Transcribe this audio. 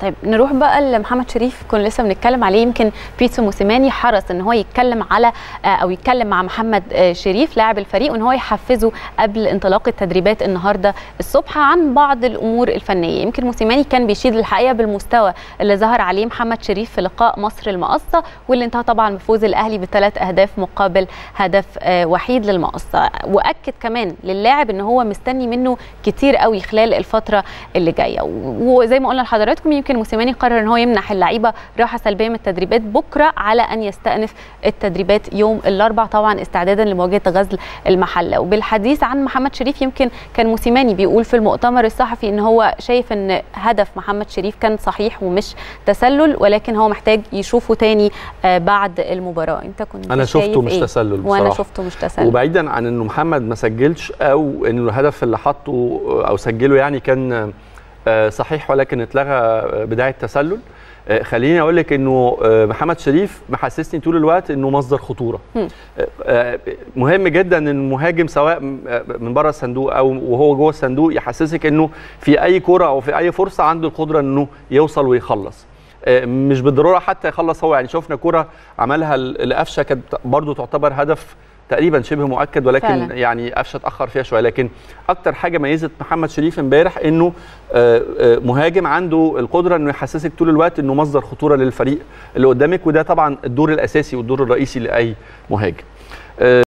طيب نروح بقى لمحمد شريف كنا لسه بنتكلم عليه يمكن بيتسو موسيماني حرص ان هو يتكلم على او يتكلم مع محمد شريف لاعب الفريق وان هو يحفزه قبل انطلاق التدريبات النهارده الصبح عن بعض الامور الفنيه يمكن موسيماني كان بيشيد الحقيقه بالمستوى اللي ظهر عليه محمد شريف في لقاء مصر المقصه واللي انتهى طبعا بفوز الاهلي بثلاث اهداف مقابل هدف وحيد للمقصه واكد كمان للاعب ان هو مستني منه كتير قوي خلال الفتره اللي جايه وزي ما قلنا لحضراتكم يمكن موسيماني قرر ان هو يمنح اللعيبه راحه سلبيه من التدريبات بكره على ان يستأنف التدريبات يوم الاربعاء طبعا استعدادا لمواجهه غزل المحله وبالحديث عن محمد شريف يمكن كان موسيماني بيقول في المؤتمر الصحفي ان هو شايف ان هدف محمد شريف كان صحيح ومش تسلل ولكن هو محتاج يشوفه تاني بعد المباراه انت كنت انا شفته مش إيه؟ تسلل بصراحه وانا شفته مش تسلل وبعيدا عن انه محمد ما سجلش او انه الهدف اللي حطه او سجله يعني كان صحيح ولكن اتلغى بدايه تسلل خليني اقول لك انه محمد شريف محسسني طول الوقت انه مصدر خطوره م. مهم جدا ان المهاجم سواء من بره الصندوق او وهو جوه الصندوق يحسسك انه في اي كوره او في اي فرصه عنده القدره انه يوصل ويخلص مش بالضروره حتى يخلص هو يعني شفنا كوره عملها لقفشه كانت برضه تعتبر هدف تقريبا شبه مؤكد ولكن فعلا. يعني قفشه اتاخر فيها شويه لكن اكتر حاجه ميزت محمد شريف امبارح انه مهاجم عنده القدره انه يحسسك طول الوقت انه مصدر خطوره للفريق اللي قدامك وده طبعا الدور الاساسي والدور الرئيسي لاي مهاجم